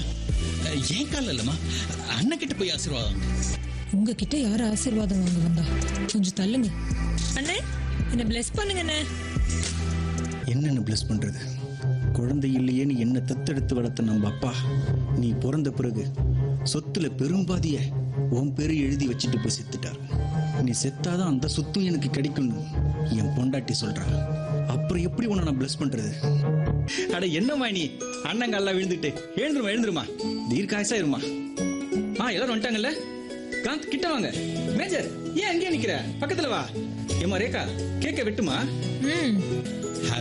ஏன் கால இல்லம்மா அண்ணன் கிட்ட போய் ஆசீர்வாதம் உங்ககிட்ட யார் ஆசீர்வாதம் வாங்க வந்தா கொஞ்சம் தள்ளுங்க அண்ணே என்ன பிளஸ் பண்ணுங்க அண்ணே என்னென்ன பிளஸ் பண்றது குழந்தை இல்லையேன்னு என்ன தத்தெடுத்து வளர்த்த நம்ம அப்பா நீ பிறந்த பிறகு சொத்துல பெரும்பாதிய உன் பேரு எழுதி வச்சுட்டு போய் செத்துட்டார் நீ செத்தாதான் அந்த சொத்தும் எனக்கு கிடைக்கணும் என் பொண்டாட்டி சொல்றா அப்புறம் எப்படி உன்னை நான் பிளஸ் பண்றது அட என்னம்மா நீ அண்ணங்க எல்லாம் விழுந்துட்டு எழுந்துருமா எழுந்துருமா தீர்க்காயசா இருமா ஆ எல்லாரும் வந்துட்டாங்கல்ல காந்த் கிட்ட வாங்க மேஜர் ஏன் அங்கேயே நிக்கிற பக்கத்துல வா ஏமா ரேகா கேக்க வெட்டுமா ம்